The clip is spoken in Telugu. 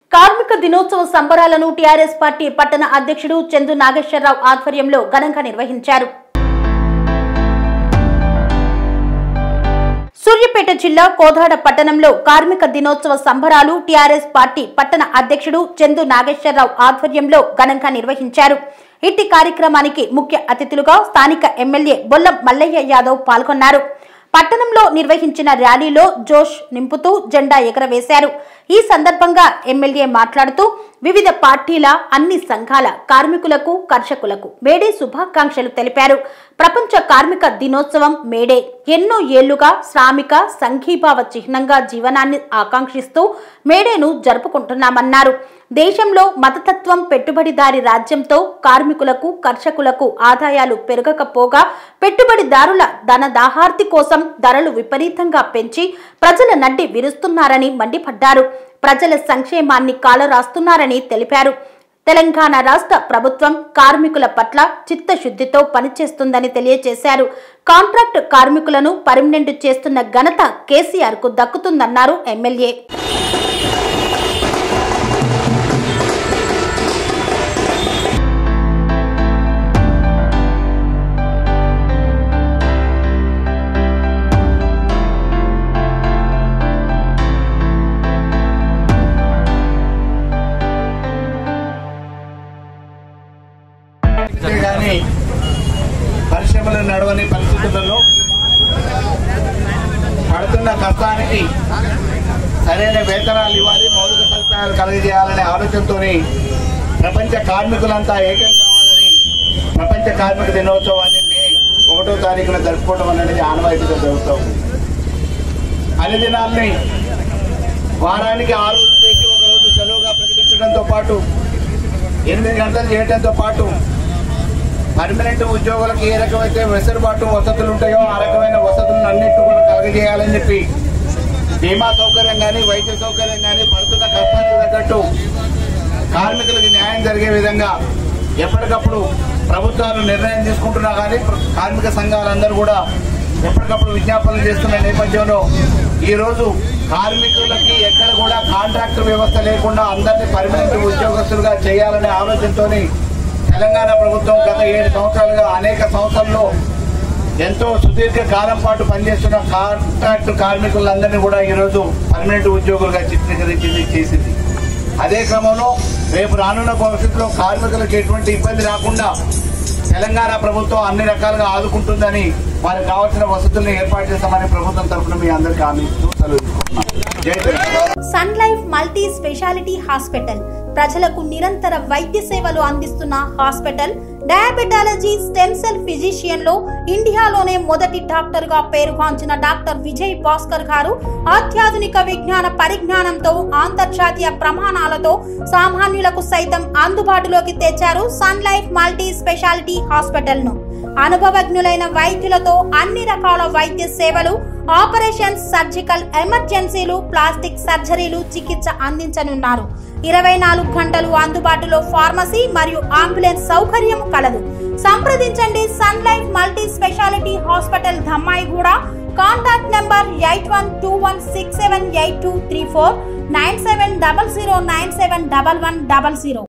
కార్మిక దినోత్సవ సంబరాలను టీఆర్ఎస్ పార్టీ పట్టణ అధ్యక్షుడు చందు నాగేశ్వరరావు ఆధ్వర్యంలో ఘనంగా నిర్వహించారు సూర్యాపేట జిల్లా కోదాడ పట్టణంలో కార్మిక దినోత్సవ సంబరాలు టీఆర్ఎస్ పార్టీ పట్టణ అధ్యక్షుడు చందు నాగేశ్వరరావు ఆధ్వర్యంలో ఘనంగా నిర్వహించారు ఇట్టి కార్యక్రమానికి ముఖ్య అతిథులుగా స్థానిక ఎమ్మెల్యే బొల్లం మల్లయ్య యాదవ్ పాల్గొన్నారు పట్టణంలో నిర్వహించిన ర్యాలీలో జోష్ నింపుతూ జెండా ఎగరవేశారు ఈ సందర్భంగా ఎమ్మెల్యే మాట్లాడుతూ వివిధ పార్టీల అన్ని సంఘాల కార్మికులకు కర్షకులకు మేడే శుభాకాంక్షలు తెలిపారు ప్రపంచ కార్మిక దినోత్సవం మేడే ఎన్నో ఏళ్లుగా శ్రామిక సంఘీభావ చిహ్నంగా జీవనాన్ని ఆకాంక్షిస్తూ మేడేను జరుపుకుంటున్నామన్నారు దేశంలో మతతత్వం పెట్టుబడిదారి రాజ్యంతో కార్మికులకు కర్షకులకు ఆదాయాలు పెరగకపోగా పెట్టుబడిదారుల ధన దాహార్తి కోసం ధరలు విపరీతంగా పెంచి ప్రజల నడ్డి విరుస్తున్నారని మండిపడ్డారు ప్రజల సంక్షేమాన్ని కాలరాస్తున్నారని తెలిపారు తెలంగాణ రాష్ట్ర ప్రభుత్వం కార్మికుల పట్ల చిత్తశుద్ధితో పనిచేస్తుందని తెలియజేశారు కాంట్రాక్ట్ కార్మికులను పర్మనెంట్ చేస్తున్న ఘనత కేసీఆర్ కు దక్కుతుందన్నారు ఎమ్మెల్యే కానీ పరిశ్రమలు నడవని పరిస్థితులలో పడుతున్న కష్టానికి సరైన వేతనాలు ఇవ్వాలి మౌలిక సదుపాయాలు కలిగజేయాలనే ఆలోచనతో ప్రపంచ కార్మికులంతా ఏకం కావాలని ప్రపంచ కార్మిక దినోత్సవాన్ని మే ఒకటో తారీఖున జరుపుకోవడం అనేది ఆనవాయితీగా జరుగుతూ ఉంది అన్ని దినాల్ని వారానికి ఆరు రోజులు చేసి ఒక రోజు సెలవుగా ప్రకటించడంతో పాటు ఎనిమిది గంటలు చేయడంతో పాటు పర్మనెంట్ ఉద్యోగులకు ఏ రకమైతే వెసులుబాటు వసతులు ఉంటాయో ఆ రకమైన వసతులను అన్నింటి కూడా కలగజేయాలని చెప్పి బీమా సౌకర్యం కానీ వైద్య సౌకర్యం కానీ పడుతున్న కష్టానికి తగ్గట్టు కార్మికులకు న్యాయం జరిగే విధంగా ఎప్పటికప్పుడు ప్రభుత్వాలు నిర్ణయం తీసుకుంటున్నా కానీ ప్ర- కార్మిక సంఘాలందరూ కూడా ఎప్పటికప్పుడు విజ్ఞాపనలు చేస్తున్న నేపథ్యంలో ఈ రోజు కార్మికులకి ఎక్కడ కూడా కాంట్రాక్ట్ వ్యవస్థ లేకుండా అందరినీ పర్మనెంట్ ఉద్యోగస్తులుగా చేయాలనే ఆలోచనతోని తెలంగాణ ప్రభుత్వం గత ఏడు సంవత్సరాలుగా అనేక సంవత్సరాల్లో ఎంతో సుదీర్ఘ కాలం పాటు పనిచేస్తున్న కాంట్రాక్ట్ కార్మికులందరినీ కూడా ఈరోజు పర్మనెంట్ ఉద్యోగులుగా చిత్రీకరించింది చేసింది అదే క్రమంలో రేపు రానున్న భవిష్యత్తులో కార్మికులకు ఎటువంటి ఇబ్బంది రాకుండా తెలంగాణ ప్రభుత్వం అన్ని రకాలుగా ఆదుకుంటుందని వారికి కావాల్సిన వసతులను ఏర్పాటు చేస్తామని ప్రభుత్వం తరఫున మీ అందరికీ హామీ ఇస్తూ సెలవు తీసుకుంటున్నాను. జై Telangana Sun Life multi speciality hospital ప్రజలకు నిరంతర వైద్య సేవలు అందిస్తున్న hospital diabetology stem cell physician లో ఇండియాలోనే మొదటి డాక్టర్ గా పేరుగాంచిన డాక్టర్ విజయ్ భాస్కర్ గారు అత్యాధునిక విజ్ఞాన పరిజ్ఞానంతో అంతర్జాతీయ ప్రమాణాలతో సామాన్యులకు సైతం అందుబాటులోకి తెచ్చారు Sun Life multi speciality hospital ను అనుభవజ్ఞులైన వైద్యులతో అన్ని రకాల వైద్య సేవలు ఆపరేషన్స్ సర్జికల్ ఎమర్జెన్సీలు ప్లాస్టిక్ సర్జరీలు చికిత్స అందించనున్నారు ఇరవై నాలుగు గంటలు అందుబాటులో ఫార్మసీ మరియు అంబులెన్స్ సౌకర్యం కలదు సంప్రదించండి Sun Life multi speciality hospital Dhammaiguda contact number eight one two one six seven eight two three four nine seven double zero nine seven double one double zero